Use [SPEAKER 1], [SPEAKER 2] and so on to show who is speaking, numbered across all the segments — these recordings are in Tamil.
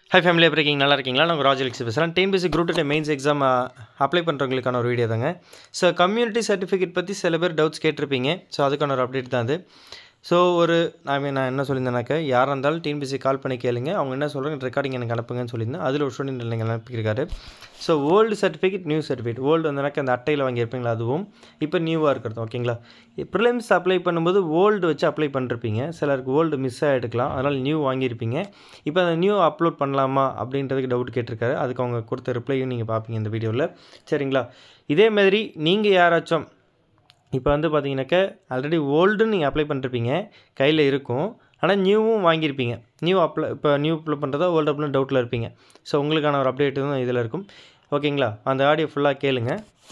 [SPEAKER 1] ஹை ஃபேமிலி எப்படி இருக்கீங்க நல்லா இருக்கீங்களா நான் ராஜலிக்ஸ் பேசுகிறேன் TNPSC group two mains exam apply பண்ணுறவங்களுக்கான ஒரு வீடியோ தாங்க ஸோ கம்யூனிட்டி சர்டிஃபிகேட் பற்றி சில பேர் டவுட்ஸ் கேட்டிருப்பீங்க ஸோ அதுக்கான ஒரு அப்டேட் தான் அது ஸோ ஒரு ஐ மீன் நான் என்ன சொல்லியிருந்தேனாக்க யாராக இருந்தாலும் டிஎன்பிசி கால் பண்ணி கேளுங்க அவங்க என்ன சொல்கிறாங்க ரெக்கார்டிங் எனக்கு அனுப்புங்கன்னு சொல்லியிருந்தேன் அதில் ஒரு ஸ்டூடெண்ட் இல்லைங்க அனுப்பியிருக்காரு so old certificate new certificate old வந்தனாக்க அந்த அட்டையில் வாங்கியிருப்பீங்களா அதுவும் இப்போ நியூவாக இருக்கிறது ஓகேங்களா ப்ரிலிம்ஸ் அப்ளை பண்ணும்போது ஓல்டு வச்சு அப்ளை பண்ணிருப்பீங்க சிலருக்கு ஓல்டு மிஸ் ஆகிடுக்கலாம் அதனால் நியூ வாங்கியிருப்பீங்க இப்போ அந்த நியூ அப்லோட் பண்ணலாமா அப்படின்றதுக்கு டவுட் கேட்டிருக்காரு அதுக்கு அவங்க கொடுத்த ரிப்ளையும் நீங்கள் பார்ப்பீங்க இந்த வீடியோவில் சரிங்களா இதே மாதிரி நீங்கள் யாராச்சும் இப்போ வந்து பார்த்தீங்கன்னாக்க ஆல்ரெடி ஓல்டுன்னு நீங்கள் அப்ளை பண்ணிருப்பீங்க கையில் இருக்கும் ஆனால் நியூவும் வாங்கியிருப்பீங்க நியூ அப்ளை இப்போ நியூ அப்ளை பண்ணுறதா ஓல்டு அப்ளை டவுட்டில் இருப்பீங்க ஸோ உங்களுக்கான ஒரு அப்டேட் தான் இதில் இருக்கும் ஓகேங்களா அந்த ஆடியோ ஃபுல்லாக கேளுங்க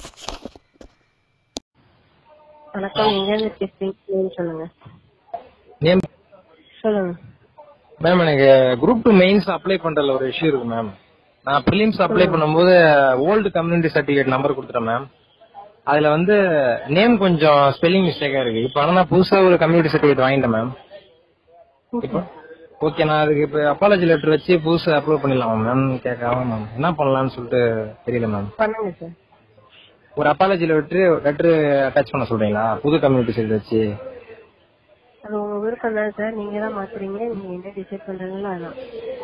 [SPEAKER 2] வணக்கம் எங்கேருந்து பேசுறீங்கன்னு சொல்லுங்க
[SPEAKER 3] நேம்
[SPEAKER 2] சொல்லுங்க
[SPEAKER 3] மேம் எனக்கு குரூப் டூ மெயின்ஸ் அப்ளை பண்றதுல ஒரு இஷ்யூ இருக்கு மேம் நான் ப்ரிலிம்ஸ் அப்ளை பண்ணும்போது ஓல்டு கம்யூனிட்டி சர்டிஃபிகேட் நம்பர் கொடுத்துட்டேன் மேம் அதுல வந்து நேம் கொஞ்சம் ஸ்பெல்லிங் மிஸ்டேக்கா இருக்கு இப்போ ஆனா நான் புதுசா ஒரு கம்யூனிட்டி சர்டிஃபிகேட் வாங்கிட்டேன் மேம் இப்போ ஓகே நான் அதுக்கு இப்போ அப்பாலஜி லெட்டர் வச்சு புதுசா அப்லோட் பண்ணிடலாமா மேம் கேட்காம மேம் என்ன பண்ணலாம்னு சொல்லிட்டு தெரியல மேம்
[SPEAKER 2] பண்ணுங்க சார்
[SPEAKER 3] ஒரு அப்பாலஜி லெட்டர் லெட்டர் அட்டாச் பண்ண சொல்றீங்களா புது கம்யூனிட்டி சர்டிஃபிகேட் வச்சு
[SPEAKER 2] அது உங்க விருப்பம் தான் சார் நீங்க தான் மாத்துறீங்க நீங்க என்ன டிசைட் பண்றீங்களோ அதான்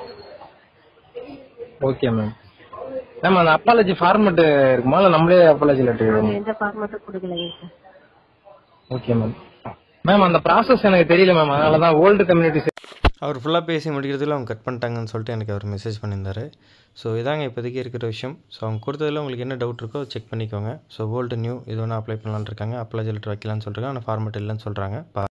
[SPEAKER 3] ஓகே மேம் மேம் அந்த அப்பாலஜி ஃபார்மட் இருக்குமா இல்ல நம்மளே அப்பாலஜி லெட்டர்
[SPEAKER 2] நாங்க எந்த ஃபார்மேட்டும் கொடுக்கலைங்க சார்
[SPEAKER 3] ஓகே மேம் மேம் அந்த ப்ராசஸ் எனக்கு தெரியல மேம் அதனால தான் ஓல்டு கம்யூனிட்டி
[SPEAKER 1] அவர் ஃபுல்லாக பேசி முடிக்கிறதுல அவங்க கட் பண்ணிட்டாங்கன்னு சொல்லிட்டு எனக்கு அவர் மெசேஜ் பண்ணியிருந்தாரு ஸோ இதாங்க இப்போதைக்கு இருக்கிற விஷயம் ஸோ அவங்க கொடுத்ததில் உங்களுக்கு என்ன டவுட் இருக்கோ செக் பண்ணிக்கோங்க ஸோ ஓல்டு நியூ இது ஒன்று அப்ளை பண்ணலான்னு இருக்காங்க அப்ளை லெட்டர் வைக்கலான்னு சொல்கிறாங்க ஆனால் ஃபார்மேட் இல்லைன்னு சொல்கிறாங்க